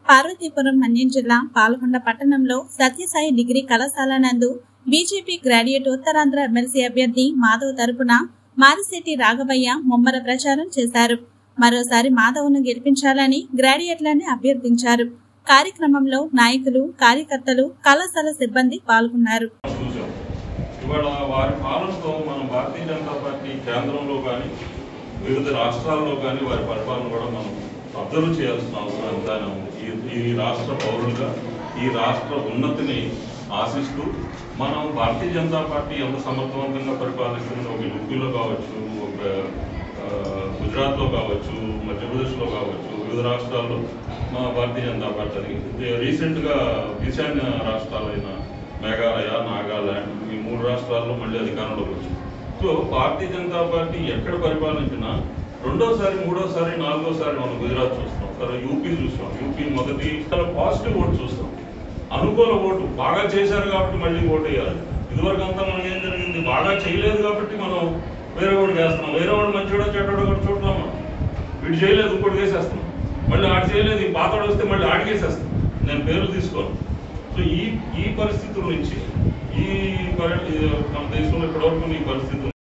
పార్వతీపురం మన్యం జిల్లా పాల్గొండ పట్టణంలో సత్యసాయి డిగ్రీ కళాశాల నందు బీజేపీ గ్రాడ్యుయేట్ ఉత్తరాంధ్ర ఎమ్మెల్సీ అభ్యర్థి మాధవ్ తరపున మారిశెట్టి రాఘవయ్య ముమ్మర ప్రచారం చేశారు మరోసారి మాధవ్ను గెలిపించాలని గ్రాడ్యుయేట్లని అభ్యర్థించారు కార్యక్రమంలో నాయకులు కార్యకర్తలు కళాశాల సిబ్బంది పాల్గొన్నారు చూసాం ఇవాళ వారి పాలనతో మనం భారతీయ జనతా పార్టీ కేంద్రంలో కానీ వివిధ రాష్ట్రాల్లో కానీ వారి పరిపాలన కూడా మనం అబ్జర్వ్ చేయాల్సిన అవసరం ఎంతైనా ఉంది ఈ ఈ రాష్ట్ర పౌరులుగా ఈ రాష్ట్ర ఉన్నతిని ఆశిస్తూ మనం భారతీయ జనతా పార్టీ ఎంత సమర్థవంతంగా పరిపాలిస్తుంది ఒక యూపీలో కావచ్చు ఒక ఆ, గుజరాత్లో కావచ్చు మధ్యప్రదేశ్లో కావచ్చు వివిధ రాష్ట్రాల్లో మా భారతీయ జనతా పార్టీ రీసెంట్గా ఈశాన్య రాష్ట్రాలైన మేఘాలయ నాగాలాండ్ ఈ మూడు రాష్ట్రాల్లో మళ్ళీ అధికారంలోకి వచ్చింది సో భారతీయ జనతా పార్టీ ఎక్కడ పరిపాలించినా రెండోసారి మూడోసారి నాలుగోసారి మనం గుజరాత్ చూస్తాం తర్వాత యూపీ చూస్తాం యూపీ మొదటి చాలా పాజిటివ్ ఓటు చూస్తాం అనుకూల ఓటు బాగా చేశారు కాబట్టి మళ్ళీ ఓటు వేయాలి ఇదివరకు అంతా మనం ఏం జరిగింది బాగా చేయలేదు కాబట్టి మనం వేరే వాడు చేస్తున్నాం వేరే వాడు మంచివాడో చెడ్డోడో కూడా చూడలేం మనం వీడు చేయలేదు ఇంకోటి వేసేస్తున్నాం మళ్ళీ ఆడు చేయలేదు ఈ పాతోడు వస్తే మళ్ళీ ఆడికేసేస్తాం నేను పేర్లు తీసుకోను సో ఈ ఈ పరిస్థితుల నుంచి ఈ పరి మన దేశంలో ఇప్పటివరకు ఈ పరిస్థితులు